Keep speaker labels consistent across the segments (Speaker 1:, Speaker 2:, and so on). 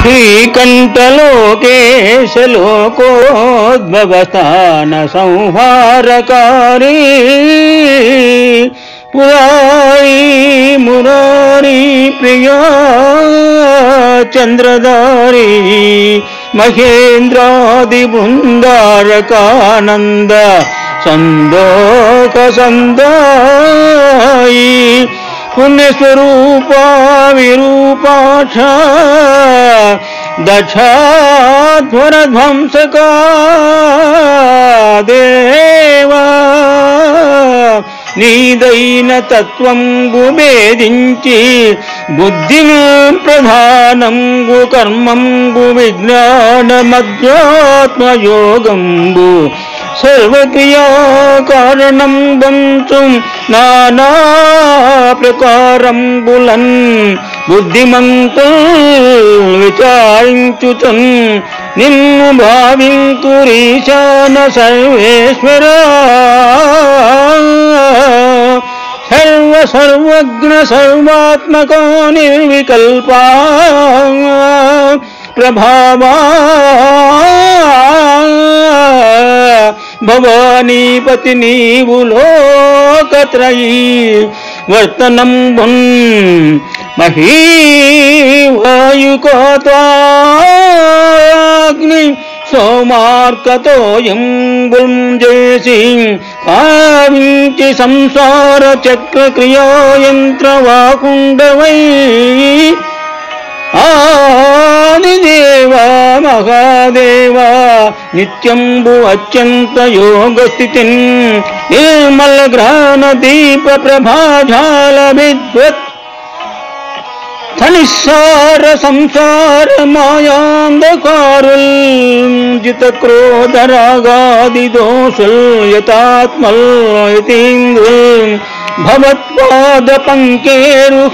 Speaker 1: శ్రీకంఠలోకేశలోకోద్భవస్థాన సంహారకారీ పురారీ మురారీ ప్రియా చంద్రదారీ మహేంద్రాది బృందారకానంద సందోక సందాయి పుణ్యస్వరూపా విరూపాక్ష దక్షాధ్వరధ్వంసకా దేవా నీదైన తత్వంబు భేదించి బుద్ధిం ప్రధానంబు కర్మంబు విజ్ఞానమధ్యాత్మయోగంబు సర్వక్రియా కారణం బంచు నానా ప్రకారంబులన్ బుద్ధిమంతు విచారించుచున్ నిన్ను భావింతురీశాన సర్వేశ్వర సర్వ సర్వజ్ఞ సర్వాత్మక నిర్వికల్పా ప్రభావా భవానీపతి నీవు లోకత్రయీ వర్తనం భున్ మహీవాయుకోతాగ్ని సోమార్కతోయంబుం చేసి కావించి సంసార చక్ర క్రియాయంత్రవాకుండవై ఆదిదేవా మహాదేవా నిత్యంబు అత్యంత యోగ స్థితిన్ నిర్మల గ్రహణ దీప ప్రభాజాల విద్వత్ నిస్సార సంసార మాయాంధకారుల్ జిత క్రోధ రాగాది దోషుల్ యతాత్మల్ యతీంద్రుల్ భవత్పాద పంకేరుహ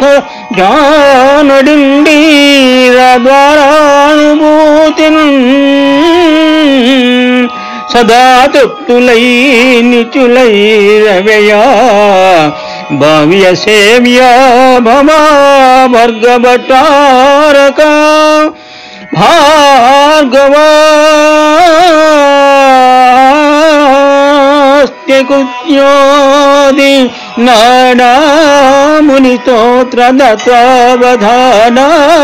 Speaker 1: జానడిండీరద్వారానుభూతిన్ సదా తృప్తులై నిచులై రవయా భవ్య సేవ్య భమా భర్గభటారక భార్గవాస్త్యకుత్యోది నాడాముని స్తోత్ర దత్వావధాన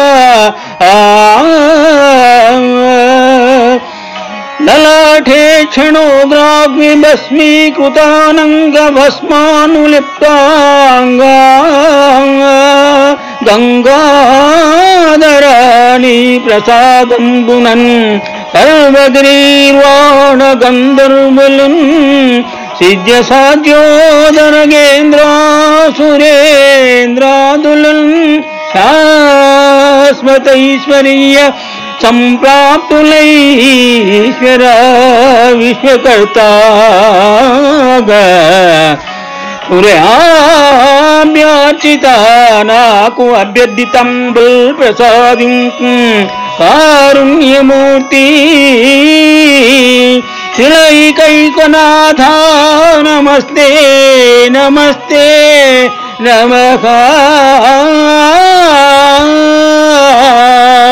Speaker 1: లలాఠే క్షణోగ్రాగ్ని భస్మీకృతానంగ భస్మానులిప్తాంగా గంగాధరాణి ప్రసాదంబునన్ సర్వగ్రీర్వాణ గంధర్వులున్ సిద్ధ్య సాధ్యోదరగేంద్రాసురేంద్రాదులున్ శాశ్వతైశ్వర్య సంప్రాప్తులైశ్వర విశ్వకర్తాగా ఉరయాభ్యార్చిత నాకు అభ్యర్థితం ప్రసాదింపు కారుణ్యమూర్తి శిలైకైకనాథ నమస్తే నమస్తే నమః